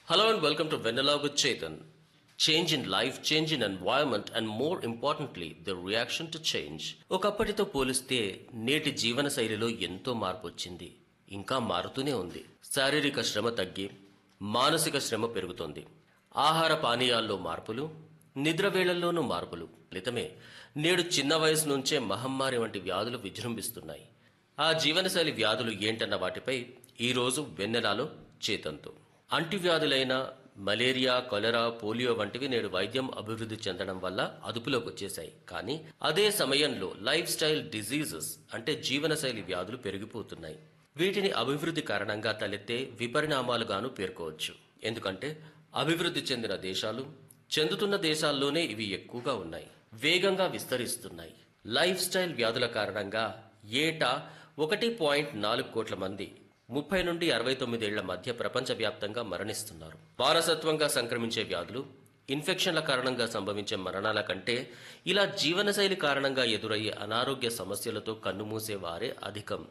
Hello and welcome to Vanilla with Chetan. Change in life, change in environment, and more importantly, the reaction to change. ఒకప్పటితో పోలిస్తే నేటి జీవన శైలిలో ఎంతో మార్పు వచ్చింది ఇంకా మారుతూనే ఉంది శారీరక శ్రమ తగ్గి మానసిక శ్రమ పెరుగుతోంది ఆహార పానీయాల్లో మార్పులు నిద్ర వేళల్లోనూ మార్పులు ఫలితమే నేడు చిన్న వయసు నుంచే మహమ్మారి వంటి వ్యాధులు విజృంభిస్తున్నాయి ఆ జీవనశైలి వ్యాధులు ఏంటన్న వాటిపై ఈరోజు వెన్నెలాలో చేతంతో అంటువ్యాధులైన మలేరియా కొలెరా పోలియో వంటివి నేడు వైద్యం అభివృద్ధి చెందడం వల్ల అదుపులోకి వచ్చేశాయి కానీ అదే సమయంలో లైఫ్ స్టైల్ డిజీజెస్ అంటే జీవనశైలి వ్యాధులు పెరిగిపోతున్నాయి వీటిని అభివృద్ధి కారణంగా తలెత్తే విపరిణామాలుగాను పేర్కోవచ్చు ఎందుకంటే అభివృద్ధి చెందిన దేశాలు చెందుతున్న దేశాల్లోనే ఇవి ఎక్కువగా ఉన్నాయి వేగంగా విస్తరిస్తున్నాయి లైఫ్ స్టైల్ వ్యాధుల కారణంగా ఏటా ఒకటి పాయింట్ నాలుగు కోట్ల మంది ముప్పై నుండి అరవై తొమ్మిదేళ్ల మధ్య ప్రపంచవ్యాప్తంగా మరణిస్తున్నారు వారసత్వంగా సంక్రమించే వ్యాధులు ఇన్ఫెక్షన్ల కారణంగా సంభవించే మరణాల కంటే ఇలా జీవనశైలి కారణంగా ఎదురయ్యే అనారోగ్య సమస్యలతో కన్నుమూసే వారే అధికం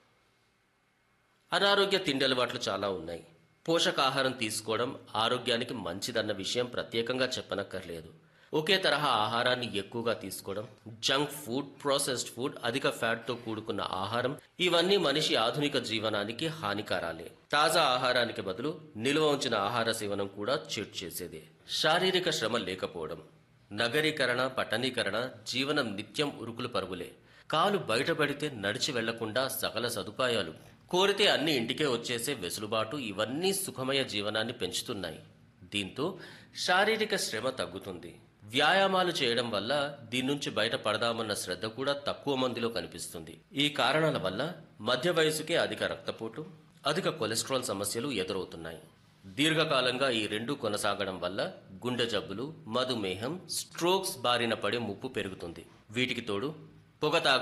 అనారోగ్య తిండి అలవాట్లు చాలా ఉన్నాయి పోషకాహారం తీసుకోవడం ఆరోగ్యానికి మంచిదన్న విషయం ప్రత్యేకంగా చెప్పనక్కర్లేదు ఒకే తరహా ఆహారాన్ని ఎక్కువగా తీసుకోవడం జంక్ ఫుడ్ ప్రాసెస్డ్ ఫుడ్ అధిక ఫ్యాట్తో కూడుకున్న ఆహారం ఇవన్నీ మనిషి ఆధునిక జీవనానికి హానికారాలే తాజా ఆహారానికి బదులు నిల్వ ఉంచిన ఆహార సేవనం కూడా చెడు చేసేదే శారీరక శ్రమ లేకపోవడం నగరీకరణ పట్టణీకరణ జీవనం నిత్యం ఉరుకులు పరుగులే కాలు బయటపడితే నడిచి వెళ్లకుండా సకల సదుపాయాలు కోరితే అన్ని ఇంటికే వచ్చేసే వెసులుబాటు ఇవన్నీ సుఖమయ జీవనాన్ని పెంచుతున్నాయి దీంతో శారీరక శ్రమ తగ్గుతుంది వ్యాయామాలు చేయడం వల్ల దీని నుంచి బయటపడదామన్న శ్రద్ధ కూడా తక్కువ మందిలో కనిపిస్తుంది ఈ కారణాల వల్ల మధ్య వయసుకే అధిక రక్తపోటు అధిక కొలెస్ట్రాల్ సమస్యలు ఎదురవుతున్నాయి దీర్ఘకాలంగా ఈ రెండు కొనసాగడం వల్ల గుండె జబ్బులు మధుమేహం స్ట్రోక్స్ బారిన పడే ముప్పు పెరుగుతుంది వీటికి తోడు పొగ తాగ